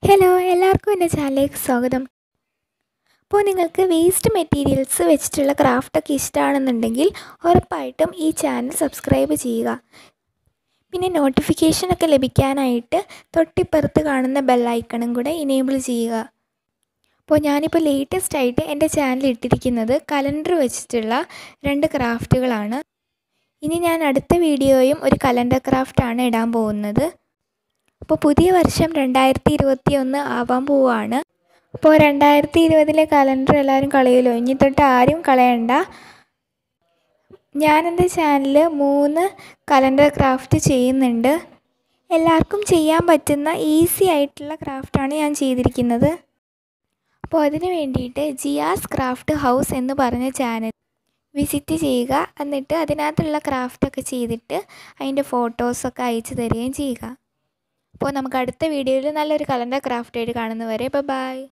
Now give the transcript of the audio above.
hello എല്ലാവർക്കും എൻ്റെ ചാനലിലേക്ക് സ്വാഗതം അപ്പോൾ നിങ്ങൾക്ക് വേസ്റ്റ് മെറ്റീരിയൽസ് വെച്ചിട്ടുള്ള ക്രാഫ്റ്റൊക്കെ ഇഷ്ടമാണെന്നുണ്ടെങ്കിൽ ഉറപ്പായിട്ടും ഈ ചാനൽ സബ്സ്ക്രൈബ് ചെയ്യുക പിന്നെ നോട്ടിഫിക്കേഷനൊക്കെ ലഭിക്കാനായിട്ട് തൊട്ടിപ്പുറത്ത് കാണുന്ന ബെല്ലൈക്കണും കൂടെ ഇനേബിൾ ചെയ്യുക അപ്പോൾ ഞാനിപ്പോൾ ലേറ്റസ്റ്റ് ആയിട്ട് എൻ്റെ ചാനൽ ഇട്ടിരിക്കുന്നത് കലണ്ടർ വെച്ചിട്ടുള്ള രണ്ട് ക്രാഫ്റ്റുകളാണ് ഇനി ഞാൻ അടുത്ത വീഡിയോയും ഒരു കലണ്ടർ ക്രാഫ്റ്റാണ് ഇടാൻ പോകുന്നത് അപ്പോൾ പുതിയ വർഷം രണ്ടായിരത്തി ഇരുപത്തി ഒന്ന് ആവാൻ പോവുകയാണ് അപ്പോൾ രണ്ടായിരത്തി ഇരുപതിലെ കലണ്ടർ എല്ലാവരും കളയുമല്ലോ ഇനി തൊട്ട് ആരും കളയണ്ട ഞാൻ എൻ്റെ ചാനലിൽ മൂന്ന് കലണ്ടർ ക്രാഫ്റ്റ് ചെയ്യുന്നുണ്ട് എല്ലാവർക്കും ചെയ്യാൻ പറ്റുന്ന ഈസി ആയിട്ടുള്ള ക്രാഫ്റ്റാണ് ഞാൻ ചെയ്തിരിക്കുന്നത് അപ്പോൾ അതിന് വേണ്ടിയിട്ട് ജിയാസ് ക്രാഫ്റ്റ് ഹൗസ് എന്ന് പറഞ്ഞ ചാനൽ വിസിറ്റ് ചെയ്യുക എന്നിട്ട് അതിനകത്തുള്ള ക്രാഫ്റ്റൊക്കെ ചെയ്തിട്ട് അതിൻ്റെ ഫോട്ടോസൊക്കെ അയച്ചു തരികയും ചെയ്യുക അപ്പോൾ നമുക്ക് അടുത്ത വീഡിയോയിൽ നല്ലൊരു കലണ്ടർ ക്രാഫ്റ്റ് ആയിട്ട് കാണുന്നവരെ ബൈ